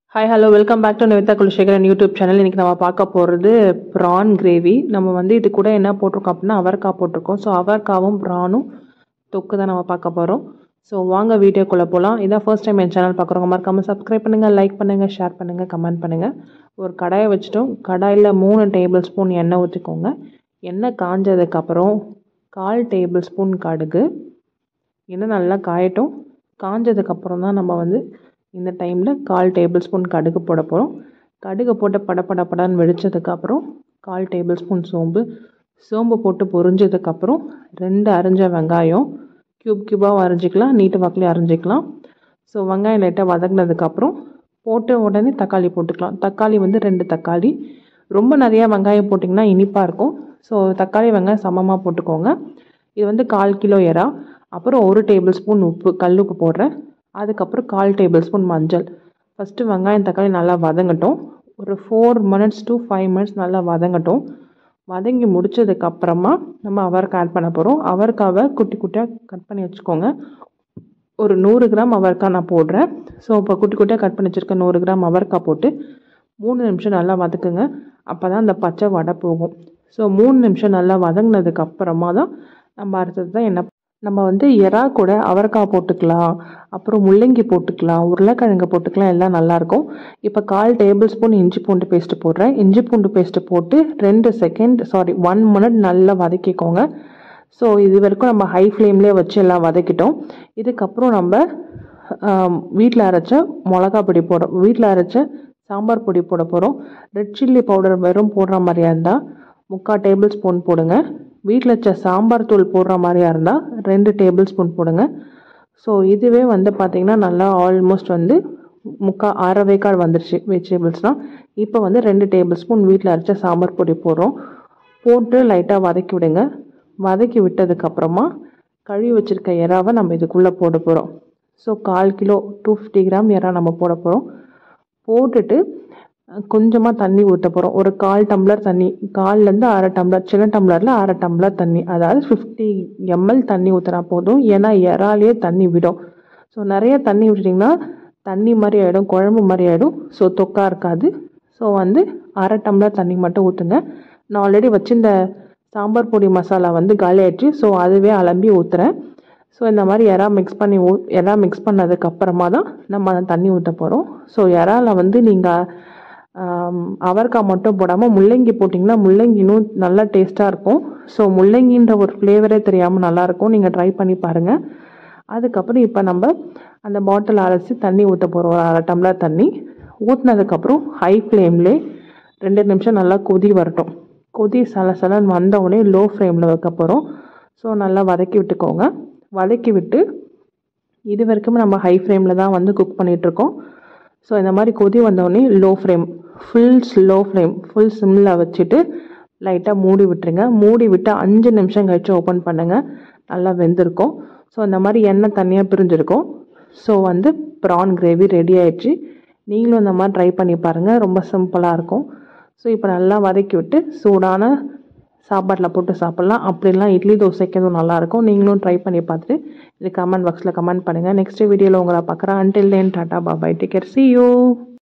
hi hello welcome back to Nivitha Kulasekaran YouTube channel இன்றைக்கி நம்ம பார்க்க போகிறது ப்ரான் கிரேவி நம்ம வந்து இது கூட என்ன போட்டிருக்கோம் அப்படின்னா அவரைக்காய் போட்டிருக்கோம் ஸோ அவரைக்காவும் ப்ரானும் தொக்கு தான் நம்ம பார்க்க போகிறோம் ஸோ வாங்க வீடியோக்குள்ளே போகலாம் இதான் ஃபர்ஸ்ட் டைம் என் சேனல் பார்க்குறவங்க மறக்காமல் சப்ஸ்கிரைப் பண்ணுங்கள் லைக் பண்ணுங்கள் ஷேர் பண்ணுங்கள் கமெண்ட் பண்ணுங்கள் ஒரு கடாயை வச்சுட்டோம் கடாயில் மூணு டேபிள் ஸ்பூன் எண்ணெய் ஊற்றிக்கோங்க எண்ணெய் காஞ்சதுக்கப்புறம் கால் டேபிள் ஸ்பூன் கடுகு எண்ணெய் நல்லா காயட்டும் காஞ்சதுக்கப்புறம் தான் நம்ம வந்து இந்த டைமில் கால் டேபிள் ஸ்பூன் கடுகு போட போகிறோம் கடுகு போட்டு பட பட படன்னு வெடித்ததுக்கப்புறம் கால் டேபிள் ஸ்பூன் சோம்பு சோம்பு போட்டு பொரிஞ்சதுக்கப்புறம் ரெண்டு அரிஞ்ச வெங்காயம் க்யூப் க்யூபாகவும் அரிஞ்சிக்கலாம் நீட்டு வாக்கிலையும் அரிஞ்சிக்கலாம் ஸோ வெங்காயம் லைட்டாக வதங்கினதுக்கப்புறம் போட்ட உடனே தக்காளி போட்டுக்கலாம் தக்காளி வந்து ரெண்டு தக்காளி ரொம்ப நிறையா வெங்காயம் போட்டிங்கன்னா இனிப்பாக இருக்கும் ஸோ தக்காளி வெங்காயம் சமமாக போட்டுக்கோங்க இது வந்து கால் கிலோ எறா அப்புறம் ஒரு டேபிள் ஸ்பூன் உப்பு கல் உப்பு போடுறேன் அதுக்கப்புறம் கால் டேபிள் ஸ்பூன் மஞ்சள் ஃபஸ்ட்டு வெங்காயம் தக்காளி நல்லா வதங்கட்டும் ஒரு four minutes to five minutes நல்லா வதங்கட்டும் வதங்கி முடிச்சதுக்கப்புறமா நம்ம அவரைக்காய் ஆட் பண்ண போகிறோம் அவரைக்காவை குட்டி குட்டியாக கட் பண்ணி வச்சுக்கோங்க ஒரு நூறு கிராம் அவரைக்காய் நான் போடுறேன் ஸோ இப்போ குட்டி குட்டியாக கட் பண்ணி வச்சுருக்க நூறு கிராம் அவரைக்காய் போட்டு மூணு நிமிஷம் நல்லா வதக்குங்க அப்போ தான் அந்த பச்சை வடை போகும் ஸோ மூணு நிமிஷம் நல்லா வதங்கினதுக்கு அப்புறமா தான் நம்ம அடுத்தது தான் என்ன நம்ம வந்து எறா கூட அவரைக்காய் போட்டுக்கலாம் அப்புறம் முள்ளங்கி போட்டுக்கலாம் உருளைக்கிழங்கு போட்டுக்கலாம் எல்லாம் நல்லாயிருக்கும் இப்போ கால் டேபிள் ஸ்பூன் இஞ்சி பூண்டு பேஸ்ட்டு போடுறேன் இஞ்சி பூண்டு பேஸ்ட்டு போட்டு ரெண்டு செகண்ட் சாரி ஒன் மினிட் நல்லா வதக்கிக்கோங்க ஸோ இது வரைக்கும் நம்ம ஹை ஃப்ளேம்லேயே வச்சு எல்லாம் வதக்கிட்டோம் இதுக்கப்புறம் நம்ம வீட்டில் அரைச்ச மிளகா பொடி போட வீட்டில் அரைச்ச சாம்பார் பொடி போட போகிறோம் ரெட் சில்லி பவுடர் வெறும் போடுற மாதிரியா இருந்தால் முக்கால் டேபிள் ஸ்பூன் போடுங்க வீட்டில் வச்ச சாம்பார் தூள் போடுற மாதிரியா இருந்தால் ரெண்டு டேபிள் ஸ்பூன் போடுங்க ஸோ இதுவே வந்து பார்த்திங்கன்னா நல்லா ஆல்மோஸ்ட் வந்து முக்கா அரை வேக்காடு வந்துருச்சு வெஜிடபிள்ஸ்லாம் இப்போ வந்து ரெண்டு டேபிள் ஸ்பூன் வீட்டில் அரைச்ச சாம்பார் பொடி போடுறோம் போட்டு லைட்டாக வதக்கி விடுங்க வதக்கி விட்டதுக்கப்புறமா கழுவி வச்சுருக்க எறாவை நம்ம இதுக்குள்ளே போட போகிறோம் ஸோ கால் கிலோ டூ ஃபிஃப்டி கிராம் எறா நம்ம போட போகிறோம் போட்டுட்டு கொஞ்சமாக தண்ணி ஊற்ற போகிறோம் ஒரு கால் டம்ளர் தண்ணி கால்லேருந்து அரை டம்ளர் சின்ன டம்ளரில் அரை டம்ளர் தண்ணி அதாவது ஃபிஃப்டி எம்எல் தண்ணி ஊற்றினா போதும் ஏன்னா இறாலே தண்ணி விடும் ஸோ நிறைய தண்ணி விட்டுட்டிங்கன்னா தண்ணி மாதிரி ஆகிடும் குழம்பு மாதிரி ஆகிடும் ஸோ தொக்கா இருக்காது ஸோ வந்து அரை டம்ளர் தண்ணி மட்டும் ஊற்றுங்க நான் ஆல்ரெடி வச்சிருந்த சாம்பார் பொடி மசாலா வந்து காலி ஆயிடுச்சு ஸோ அதுவே அலம்பி ஊற்றுறேன் ஸோ இந்த மாதிரி எறா மிக்ஸ் பண்ணி ஊ எறா மிக்ஸ் பண்ணதுக்கப்புறமா தான் நம்ம தண்ணி ஊற்ற போகிறோம் ஸோ எறாவில் வந்து நீங்கள் அவரைக்காய் மட்டும் போடாமல் முள்ளங்கி போட்டிங்கன்னா முள்ளங்கி இன்னும் நல்லா டேஸ்ட்டாக இருக்கும் ஸோ முள்ளங்கின்ற ஒரு ஃப்ளேவரே தெரியாமல் நல்லாயிருக்கும் நீங்கள் ட்ரை பண்ணி பாருங்கள் அதுக்கப்புறம் இப்போ நம்ம அந்த பாட்டில் அரைச்சி தண்ணி ஊற்ற போகிறோம் ஒரு அரை டம்ளர் தண்ணி ஊற்றினதுக்கப்புறம் ஹை ஃப்ளேம்லே ரெண்டு நிமிஷம் நல்லா கொதி வரட்டும் கொதி சல சலன்னு வந்தவுடனே லோ ஃப்ளேமில் வைக்க போகிறோம் ஸோ நல்லா வதக்கி விட்டுக்கோங்க வதக்கி விட்டு இது வரைக்கும் நம்ம ஹை ஃப்ளேமில் தான் வந்து குக் பண்ணிகிட்ருக்கோம் ஸோ இந்த மாதிரி கொதி வந்தோடனே low flame full slow flame full சிம்மில் வச்சுட்டு லைட்டாக மூடி விட்டுருங்க மூடி விட்டு அஞ்சு நிமிஷம் கழித்து ஓப்பன் பண்ணுங்கள் நல்லா வெந்திருக்கும் ஸோ இந்த மாதிரி எண்ணெய் தனியாக பிரிஞ்சிருக்கும் ஸோ வந்து ப்ரான் கிரேவி ரெடி ஆயிடுச்சு நீங்களும் இந்த மாதிரி ட்ரை பண்ணி பாருங்கள் ரொம்ப சிம்பிளாக இருக்கும் ஸோ இப்போ நல்லா வதக்கி விட்டு சூடான சாப்பாட்டில் போட்டு சாப்பிட்லாம் அப்படிலாம் இட்லி தோசைக்கு அதுவும் நல்லாயிருக்கும் நீங்களும் ட்ரை பண்ணி பார்த்துட்டு இது கமெண்ட் பாக்ஸில் கமெண்ட் பண்ணுங்கள் நெக்ஸ்ட் வீடியோவில் உங்களை பார்க்குறேன் until then tata bye bye take care see you